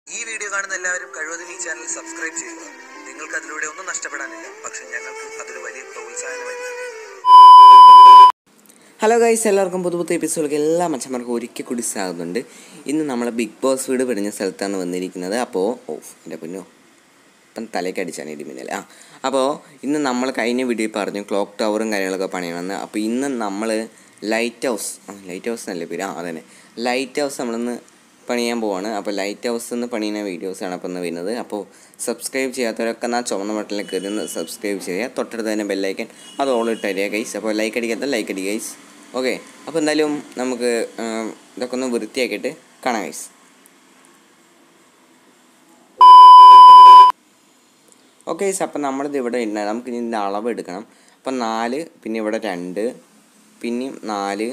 ഈ വീഡിയോ കാണുന്ന എല്ലാവരും കഴിവതും ഈ ചാനൽ സബ്സ്ക്രൈബ് ചെയ്യുക നിങ്ങൾക്ക് അതിലൂടെ ഒന്നും നഷ്ടപ്പെടാനില്ല പക്ഷെ ഞങ്ങൾക്ക് അതൊരു വലിയ പ്രോത്സാഹനമായിരിക്കും ഹലോ ഗൈസ് എല്ലാവർക്കും പുതു പുതു എപ്പിസോഡിലേക്ക് എല്ലാ മച്ചന്മാർക്കും ഒരിക്കൽ കൂടി സ്വാഗതമുണ്ട് ഇന്ന് നമ്മൾ ബിഗ് ബോസ് വീട് പിടിഞ്ഞ സ്ഥലത്താണ് വന്നിരിക്കുന്നത് അപ്പോൾ ഓ എൻ്റെ പൊന്നോ ഇപ്പം തലയ്ക്ക് അടിച്ചാണ് ഇടിമിന്നൽ ആ അപ്പോൾ ഇന്ന് നമ്മൾ കഴിഞ്ഞ വീഡിയോയിൽ പറഞ്ഞു ക്ലോക്ക് ടവറും കാര്യങ്ങളൊക്കെ പണിയണമെന്ന് അപ്പോൾ ഇന്ന് നമ്മൾ ലൈറ്റ് ഹൗസ് ആ ലൈറ്റ് ഹൗസ് എന്നല്ലേ പേര് ആ അതന്നെ ലൈറ്റ് ഹൗസ് നമ്മളിന്ന് പണിയാൻ പോവാണ് അപ്പോൾ ലൈറ്റ് ഹൗസ് എന്ന് പണിയുന്ന വീഡിയോസാണ് അപ്പോൾ ഇന്ന് വരുന്നത് അപ്പോൾ സബ്സ്ക്രൈബ് ചെയ്യാത്തവരൊക്കെ എന്നാൽ ചുവന്ന ബട്ടണിൽ കയറി ഒന്ന് സബ്സ്ക്രൈബ് ചെയ്യുക തൊട്ടടുത്ത് തന്നെ ബെല്ലൈക്കൻ അത് ഓൾ ഇട്ടരിക ഗൈസ് അപ്പോൾ ലൈക്ക് അടിക്കാത്ത ലൈക്ക് അടി ഗൈസ് ഓക്കെ അപ്പോൾ എന്തായാലും നമുക്ക് ആ, ഇതൊക്കെ ഒന്ന് വൃത്തിയാക്കിയിട്ട് കാണാം ഗൈസ് ഓക്കെ ഗൈസ് അപ്പം നമ്മളിത് ഇവിടെ ഉണ്ട് നമുക്ക് ഇതിൻ്റെ അളവ് എടുക്കണം അപ്പം നാല് പിന്നെ ഇവിടെ രണ്ട് പിന്നെയും നാല്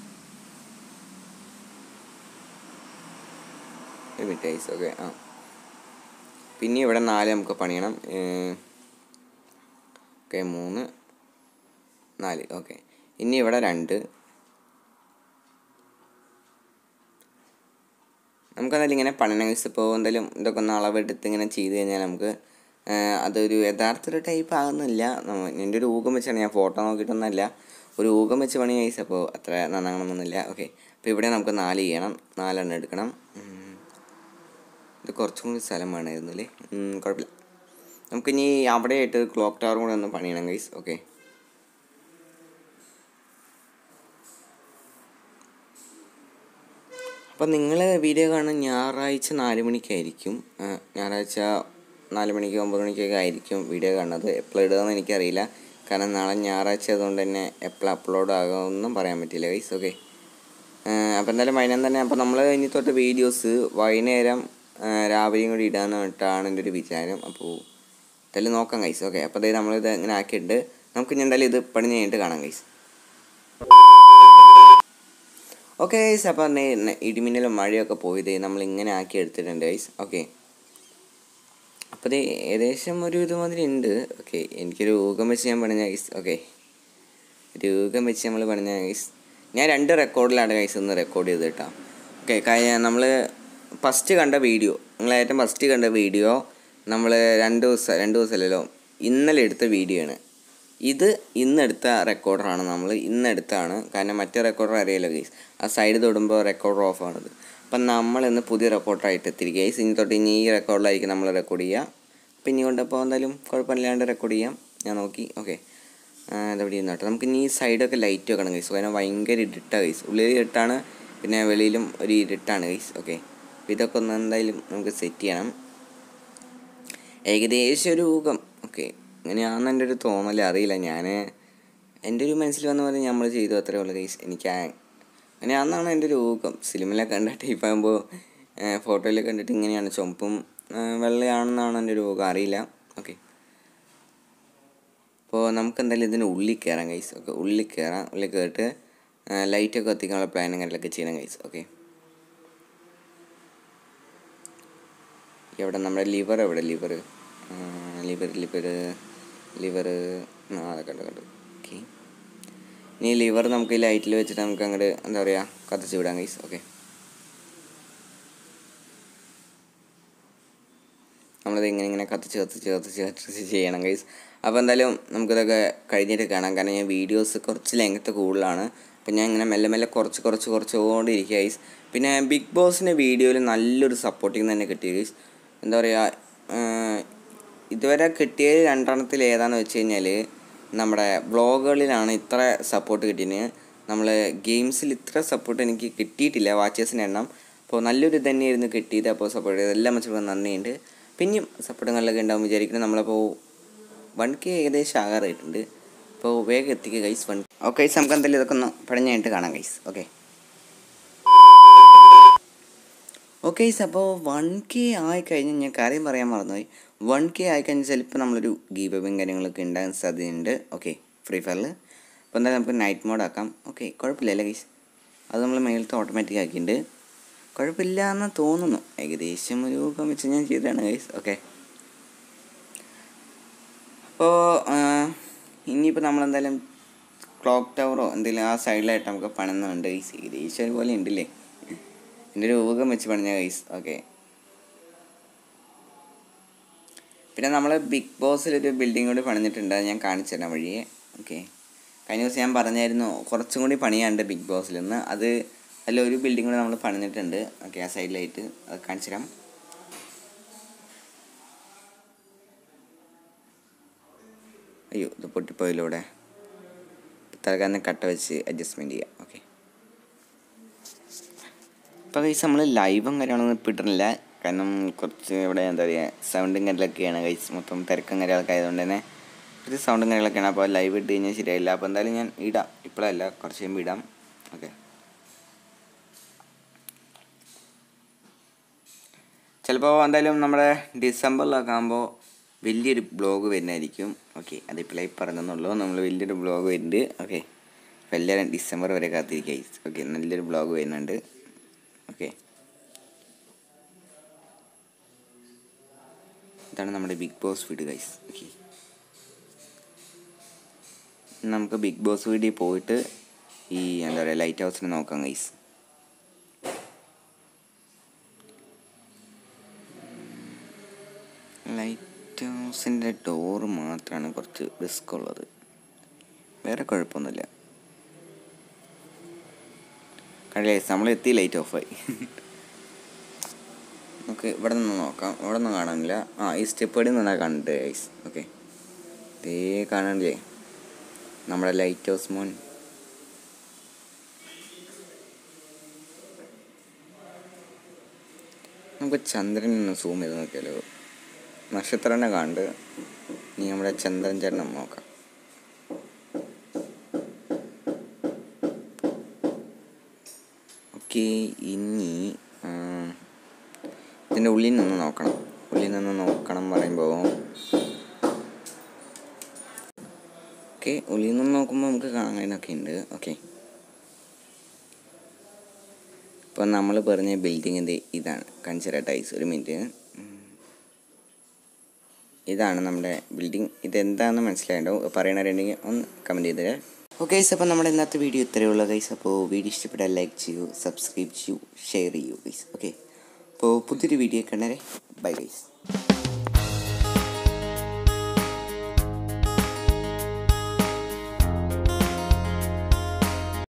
ഒരു മിനിറ്റ് ഗൈസ് ഓക്കെ ആ പിന്നെ ഇവിടെ നാല് നമുക്ക് പണിയണം ഓക്കെ മൂന്ന് നാല് ഓക്കെ ഇനി ഇവിടെ രണ്ട് നമുക്കെന്തായാലും ഇങ്ങനെ പണിയണം ഗൈസ് ഇപ്പോൾ എന്തായാലും ഇതൊക്കെ ഒന്ന് അളവെടുത്ത് ഇങ്ങനെ ചെയ്ത് കഴിഞ്ഞാൽ നമുക്ക് ആ, അതൊരു യഥാർത്ഥ ഒരു ടൈപ്പ് ആകുന്നില്ല നമ്മ- എൻ്റെ ഒരു ഊഹം വെച്ചാണ് ഞാൻ ഫോട്ടോ നോക്കിയിട്ടൊന്നുമല്ല ഒരു ഊഹം വെച്ച് പണി കഴിച്ച് അപ്പോൾ അത്ര നന്നാകണമെന്നൊന്നുമില്ല ഓക്കെ അപ്പോൾ ഇവിടെ നമുക്ക് നാല് ചെയ്യണം നാലെണ്ണം എടുക്കണം ഉം. ഇത് കുറച്ചും കൂടി സ്ഥലം വേണമായിരുന്നു അല്ലേ ഉം, കുഴപ്പമില്ല നമുക്കിനി അവിടെ ആയിട്ട് ക്ലോക്ക് ടവറും കൂടെ ഒന്ന് പണിയണം ഗൈസ് ഓക്കെ അപ്പം നിങ്ങൾ വീഡിയോ കാണുന്ന ഞായറാഴ്ച നാല് മണിക്കായിരിക്കും ആ, ഞായറാഴ്ച നാല് മണിക്ക് ഒമ്പത് മണിക്കൊക്കെ ആയിരിക്കും വീഡിയോ കാണുന്നത് എപ്പോൾ ഇടുകയെന്ന് എനിക്കറിയില്ല കാരണം നാളെ ഞായറാഴ്ച ആയതുകൊണ്ട് തന്നെ എപ്പോൾ അപ്ലോഡ് ആകുമെന്നും പറയാൻ പറ്റില്ല ഗൈസ് ഓക്കെ അപ്പോൾ എന്തായാലും വൈകുന്നേരം തന്നെ അപ്പോൾ നമ്മൾ ഇനി തൊട്ട് വീഡിയോസ് വൈകുന്നേരം ആ, രാവിലെയും കൂടി ഇടാന്ന് പറഞ്ഞിട്ടാണ് എൻ്റെ ഒരു വിചാരം അപ്പോൾ എന്തായാലും നോക്കാം ഗൈസ് ഓക്കെ അപ്പോൾ അതായത് നമ്മളിത് ഇങ്ങനെ ആക്കിയിട്ടുണ്ട് നമുക്ക് ഇനി എന്തായാലും ഇത് പണി കഴിഞ്ഞിട്ട് കാണാം ഗൈസ് ഓക്കെ ഗൈസ് അപ്പോൾ ഇടിമിന്നലും മഴയൊക്കെ പോയത് നമ്മൾ ഇങ്ങനെ ആക്കി എടുത്തിട്ടുണ്ട് ഗൈസ് ഓക്കെ അപ്പോൾ ഇത് ഏകദേശം ഒരു ഇതുമാതിരി ഉണ്ട് ഓക്കെ എനിക്കൊരു ഊഹം വെച്ച് ഞാൻ പണിഞ്ഞ ഗൈസ് ഓക്കെ ഒരു ഊഹം വെച്ച് നമ്മൾ പണിഞ്ഞ ഗൈസ് ഞാൻ രണ്ട് റെക്കോർഡിലാണ് ഗൈസ് ഒന്ന് റെക്കോർഡ് ചെയ്ത് കേട്ടോ ഓക്കെ കഴിഞ്ഞ നമ്മൾ ഫസ്റ്റ് കണ്ട വീഡിയോ നിങ്ങൾ ഏറ്റവും ഫസ്റ്റ് കണ്ട വീഡിയോ നമ്മൾ രണ്ട് ദിവസം രണ്ട് ദിവസമല്ലല്ലോ ഇന്നലെ എടുത്ത വീഡിയോ ആണ് ഇത് ഇന്നെടുത്ത റെക്കോർഡറാണ് നമ്മൾ ഇന്നെടുത്താണ് കാരണം മറ്റേ റെക്കോർഡർ അറിയാലോ ഗൈസ് ആ സൈഡ് തൊടുമ്പോൾ റെക്കോർഡർ ഓഫ് ആണത് അപ്പം നമ്മൾ ഇന്ന് പുതിയ റെക്കോർഡറായിട്ട് എത്തിയിരിക്കുക ഗൈസ് ഇനി തൊട്ട് ഇനി ഈ റെക്കോർഡിലായിരിക്കും നമ്മൾ റെക്കോർഡ് ചെയ്യുക അപ്പം ഇനി കൊണ്ടപ്പോൾ എന്തായാലും കുഴപ്പമില്ലാണ്ട് റെക്കോർഡ് ചെയ്യാം ഞാൻ നോക്കി ഓക്കെ ഇതെവിടെ ഇരുന്നോട്ടെ നമുക്ക് ഇനി ഈ സൈഡൊക്കെ ലൈറ്റ് വെക്കണം ഗൈസ് കാരണം ഭയങ്കര ഇരുട്ടാണ് ഗൈസ് ഉള്ളിൽ ഇരുട്ടാണ് പിന്നെ വെളിയിലും ഒരു ഇരുട്ടാണ് ഗൈസ് ഓക്കെ അപ്പോൾ ഇതൊക്കെ ഒന്ന് എന്തായാലും നമുക്ക് സെറ്റ് ചെയ്യണം ഏകദേശം ഒരു ഊഹം ഓക്കെ അങ്ങനെയാണെന്ന് എൻ്റെ ഒരു തോന്നൽ അറിയില്ല ഞാൻ എൻ്റെ ഒരു മനസ്സിൽ വന്ന പോലെ നമ്മൾ ചെയ്തു അത്രേ ഉള്ളൂ ഗൈസ് എനിക്ക് ആ- അങ്ങനെയാണെന്നാണ് എൻ്റെ ഒരു ഊഹം സിനിമയിലൊക്കെ കണ്ട ടൈപ്പ് ആകുമ്പോൾ ഫോട്ടോയിൽ കണ്ടിട്ട് ഇങ്ങനെയാണ് ചുമപ്പും ആ, വെള്ളയാണെന്നാണ് എൻ്റെ ഒരു ഊഹം അറിയില്ല ഓക്കെ അപ്പോൾ നമുക്ക് എന്തായാലും ഇതിന് ഉള്ളിൽ കയറാം ഗൈസ് ഓക്കെ ഉള്ളിൽ കയറാം ഉള്ളിൽ കയറിയിട്ട് ലൈറ്റൊക്കെ എത്തിക്കാനുള്ള പ്ലാനും കാര്യങ്ങളൊക്കെ ചെയ്യണം ഗൈസ് ഓക്കെ എവിടെ നമ്മുടെ ലിവർ എവിടെ ലിവർ ലിവർ ലിവർ ലിവർ ആ അതൊക്കെ ഉണ്ട് കണ്ടു ഓക്കെ ഇനി ലിവർ നമുക്ക് ഈ ലൈറ്റിൽ വെച്ചിട്ട് നമുക്ക് അങ്ങോട്ട് എന്താ പറയുക കത്തിച്ച് വിടാം ഗൈസ് ഓക്കെ നമ്മളിത് ഇങ്ങനെ ഇങ്ങനെ കത്തിച്ച് കത്തിച്ച് കത്തിച്ച് കത്തിച്ച് ചെയ്യണം ഗൈസ് അപ്പോൾ എന്തായാലും നമുക്കിതൊക്കെ കഴിഞ്ഞിട്ട് കാണാം കാരണം ഞാൻ വീഡിയോസ് കുറച്ച് ലെങ്ത്ത് കൂടുതലാണ് അപ്പം ഞാൻ ഇങ്ങനെ മെല്ലെ മെല്ലെ കുറച്ച് കുറച്ച് കുറച്ചുകൊണ്ട് ഇരിക്കുക ഗൈസ് പിന്നെ ബിഗ് ബോസിൻ്റെ വീഡിയോയിൽ നല്ലൊരു സപ്പോർട്ടിങ് തന്നെ കിട്ടി ഗൈസ് എന്താ പറയുക ഇതുവരെ കിട്ടിയത് രണ്ടെണ്ണത്തിൽ ഏതാണെന്ന് വെച്ച് കഴിഞ്ഞാൽ നമ്മുടെ വ്ളോഗുകളിലാണ് ഇത്ര സപ്പോർട്ട് കിട്ടിയത് നമ്മൾ ഗെയിംസിൽ ഇത്ര സപ്പോർട്ട് എനിക്ക് കിട്ടിയിട്ടില്ല വാച്ചേഴ്സിൻ്റെ എണ്ണം അപ്പോൾ നല്ലൊരു ഇത് തന്നെയായിരുന്നു കിട്ടിയത് അപ്പോൾ സപ്പോർട്ട് ചെയ്ത് എല്ലാം വെച്ചപ്പോൾ നന്ദിയുണ്ട് പിന്നെയും സപ്പോർട്ടുകളിലൊക്കെ ഉണ്ടാവും വിചാരിക്കുന്നു നമ്മളപ്പോൾ വൺ കെ ഏകദേശം ആകാറായിട്ടുണ്ട് അപ്പോൾ വേഗം എത്തിക്കുക ഗൈസ് വൺ ഓക്കെ ഗൈസ് നമുക്ക് എന്തായാലും ഇതൊക്കെ ഒന്ന് പഴഞ്ഞായിട്ട് കാണാം ഗൈസ് ഓക്കെ ഓക്കെ ഗൈസ് അപ്പോൾ വൺ കെ ആയിക്കഴിഞ്ഞാൽ ഞാൻ കാര്യം പറയാൻ മറന്നുപോയി വൺ കെ ആയിക്കഴിഞ്ഞാൽ ചിലപ്പോൾ നമ്മളൊരു ഗീബബും കാര്യങ്ങളൊക്കെ ഉണ്ടാകാൻ സാധ്യതയുണ്ട് ഓക്കെ ഫ്രീ ഫയറിൽ അപ്പോൾ എന്തായാലും നമുക്ക് നൈറ്റ് മോഡ് ആക്കാം ഓക്കെ കുഴപ്പമില്ല അല്ലേ ഗൈസ് അത് നമ്മൾ മേലത്തെ ഓട്ടോമാറ്റിക് ആക്കിയിട്ടുണ്ട് കുഴപ്പമില്ല എന്ന് തോന്നുന്നു ഏകദേശം ഒരു ഊഹം വെച്ച് ഞാൻ ചെയ്തതാണ് ഗൈസ് ഓക്കെ അപ്പോൾ ഇനിയിപ്പോൾ നമ്മളെന്തായാലും ക്ലോക്ക് ടവറോ എന്തെങ്കിലും ആ സൈഡിലായിട്ട് നമുക്ക് പണിയുന്നുണ്ട് ഗൈസ് ഏകദേശം ഒരുപോലെ ഉണ്ടല്ലേ എൻ്റെ ഒരു ഊഹം വെച്ച് പണിഞ്ഞ ഗൈസ് ഓക്കെ പിന്നെ നമ്മൾ ബിഗ് ബോസിലൊരു ബിൽഡിംഗ് കൂടി പണിഞ്ഞിട്ടുണ്ട് അത് ഞാൻ കാണിച്ചു തരാം വഴിയെ ഓക്കെ കഴിഞ്ഞ ദിവസം ഞാൻ പറഞ്ഞായിരുന്നു കുറച്ചും കൂടി പണിയാണ്ട് ബിഗ് ബോസിൽ നിന്ന് അത് അതിൽ ഒരു ബിൽഡിംഗ് കൂടി നമ്മൾ പണിഞ്ഞിട്ടുണ്ട് ഓക്കെ ആ സൈഡിലായിട്ട് അത് കാണിച്ചു തരാം അയ്യോ ഇത് പൊട്ടിപ്പോയിലൂടെ തൽക്കാലം കട്ട വെച്ച് അഡ്ജസ്റ്റ്മെൻറ്റ് ചെയ്യാം ഓക്കെ ഇപ്പോൾ കൈസ് നമ്മൾ ലൈവും കാര്യങ്ങളൊന്നും ഇപ്പോൾ ഇട്ടിട്ടില്ല കാരണം കുറച്ച് ഇവിടെ എന്താ പറയുക സൗണ്ടും കാര്യങ്ങളൊക്കെയാണ് കൈസ് മൊത്തം തിരക്കും കാര്യങ്ങളൊക്കെ ആയതുകൊണ്ട് തന്നെ കുറച്ച് സൗണ്ടും കാര്യങ്ങളൊക്കെയാണ് അപ്പോൾ ലൈവ് ഇട്ട് കഴിഞ്ഞാൽ ശരിയായില്ല അപ്പോൾ എന്തായാലും ഞാൻ ഇടാം ഇപ്പോഴല്ല കുറച്ച് കഴിയുമ്പോൾ ഇടാം ഓക്കെ ചിലപ്പോൾ എന്തായാലും നമ്മുടെ ഡിസംബറിലൊക്കെ ആകുമ്പോൾ വലിയൊരു ബ്ലോഗ് വരുന്നതായിരിക്കും ഓക്കെ അതിപ്പോൾ ലൈവ് പറഞ്ഞെന്നുള്ളൂ നമ്മൾ വലിയൊരു ബ്ലോഗ് വരുന്നുണ്ട് ഓക്കെ അപ്പോൾ എല്ലാവരും ഡിസംബർ വരെ കാത്തിരിക്കുക ഓക്കെ നല്ലൊരു ബ്ലോഗ് വരുന്നുണ്ട് ഓക്കെ ഇതാണ് നമ്മുടെ ബിഗ് ബോസ് വീട് ഗൈസ് ഓക്കെ നമുക്ക് ബിഗ് ബോസ് വീട്ടിൽ പോയിട്ട് ഈ എന്താ പറയുക ലൈറ്റ് ഹൗസിന് നോക്കാം ഗൈസ് ലൈറ്റ് ഹൗസിൻ്റെ ഡോറ് മാത്രമാണ് കുറച്ച് റിസ്ക് ഉള്ളത് വേറെ കുഴപ്പമൊന്നുമില്ല കഴിയ നമ്മൾ എത്തി ലൈറ്റ് ഓഫായി നമുക്ക് ഇവിടെ നിന്ന് നോക്കാം ഇവിടെ നിന്ന് കാണാനില്ല ആ ഈ സ്റ്റെപ്പടി നിന്നാണ് കണ്ടത് ഐസ് ഓക്കെ ഇതേ കാണാനില്ലേ നമ്മുടെ ലൈറ്റ് ഹൗസ് മോൻ നമുക്ക് ചന്ദ്രൻ ഒന്ന് സൂം ചെയ്ത് നോക്കിയാലോ നക്ഷത്രനെ കണ്ട് ഇനി നമ്മുടെ ചന്ദ്രൻ ചേട്ടനെ നോക്കാം ഓക്കെ ഇനി ആ, ഇതിൻ്റെ ഉള്ളിൽ നിന്ന് നോക്കണം ഉള്ളിൽ നിന്ന് നോക്കണം പറയുമ്പോൾ ഓക്കെ ഉള്ളിൽ നിന്ന് നോക്കുമ്പോൾ നമുക്ക് കാണാനൊക്കെ ഉണ്ട് ഓക്കെ ഇപ്പോൾ നമ്മൾ പറഞ്ഞ ബിൽഡിങ്ങിൻ്റെ ഇതാണ് കാണിച്ചു ടൈസ് ഒരു മിനിറ്റ് ഇതാണ് നമ്മുടെ ബിൽഡിംഗ് ഇതെന്താണെന്ന് മനസ്സിലായിട്ടുണ്ടാവും പറയണവരുണ്ടെങ്കിൽ ഒന്ന് കമൻറ്റ് ചെയ്തേ ഓക്കെ ഗൈസ് അപ്പോൾ നമ്മുടെ ഇന്നത്തെ വീഡിയോ ഇത്രയേ ഉള്ളൂ ഗൈസ് അപ്പോൾ വീഡിയോ ഇഷ്ടപ്പെട്ടാൽ ലൈക്ക് ചെയ്യൂ സബ്സ്ക്രൈബ് ചെയ്യൂ ഷെയർ ചെയ്യൂ ഗൈസ് ഓക്കെ അപ്പോൾ പുതിയൊരു വീഡിയോ കണ്ടേ ബൈ ഗൈസ്